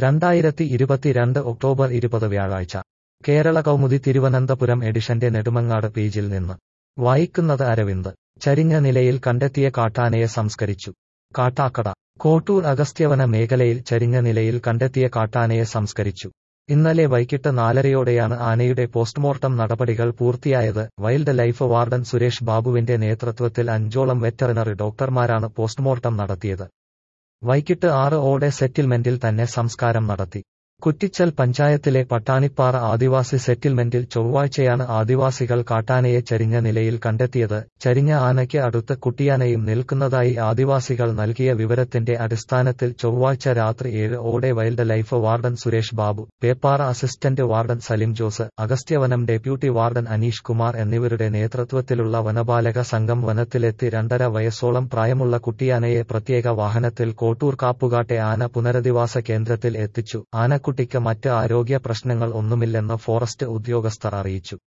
രണ്ടായിരത്തി ഇരുപത്തിരണ്ട് ഒക്ടോബർ ഇരുപത് വ്യാഴാഴ്ച കേരള കൗമുദി തിരുവനന്തപുരം എഡിഷന്റെ നെടുമങ്ങാട് പേജിൽ നിന്ന് വായിക്കുന്നത് അരവിന്ദ് ചരിഞ്ഞ നിലയിൽ കണ്ടെത്തിയ കാട്ടാനയെ സംസ്കരിച്ചു കാട്ടാക്കട കോട്ടൂർ അഗസ്ത്യവന മേഖലയിൽ ചരിഞ്ഞ നിലയിൽ കണ്ടെത്തിയ കാട്ടാനയെ സംസ്കരിച്ചു ഇന്നലെ വൈകിട്ട് നാലരയോടെയാണ് ആനയുടെ പോസ്റ്റ്മോർട്ടം നടപടികൾ പൂർത്തിയായത് വൈൽഡ് ലൈഫ് വാർഡൻ സുരേഷ് ബാബുവിന്റെ നേതൃത്വത്തിൽ അഞ്ചോളം വെറ്ററിനറി ഡോക്ടർമാരാണ് പോസ്റ്റ്മോർട്ടം നടത്തിയത് വൈകിട്ട് ആറ് ഓടെ സെറ്റിൽമെന്റിൽ തന്നെ സംസ്കാരം നടത്തി കുറ്റിച്ചൽ പഞ്ചായത്തിലെ പട്ടാണിപ്പാറ ആദിവാസി സെറ്റിൽമെന്റിൽ ചൊവ്വാഴ്ചയാണ് ആദിവാസികൾ കാട്ടാനയെ ചരിഞ്ഞ നിലയിൽ കണ്ടെത്തിയത് ചരിഞ്ഞ ആനയ്ക്ക് അടുത്ത് കുട്ടിയാനയും നിൽക്കുന്നതായി ആദിവാസികൾ നൽകിയ വിവരത്തിന്റെ അടിസ്ഥാനത്തിൽ ചൊവ്വാഴ്ച രാത്രി ഏഴ് ഓടെ wildlife warden Suresh Babu Peppara assistant warden Salim Jose Agasthyavanam deputy warden Aneesh Kumar എന്നിവരുടെ നേതൃത്വത്തിലുള്ള വനപാലക സംഘം വനത്തിലെത്തി രണ്ടര വയസ്സോളം പ്രായമുള്ള കുട്ടിയാനയെ പ്രത്യേക വാഹനത്തിൽ കോട്ടൂർ കാപ്പുകാട്ടെ ആന പുനരധിവാസ കേന്ദ്രത്തിൽ എത്തിച്ചു ആനക്കുട്ടിക്ക് മറ്റ് ആരോഗ്യ പ്രശ്നങ്ങൾ ഒന്നുമില്ലെന്ന് ഫോറസ്റ്റ് ഉദ്യോഗസ്ഥർ അറിയിച്ചു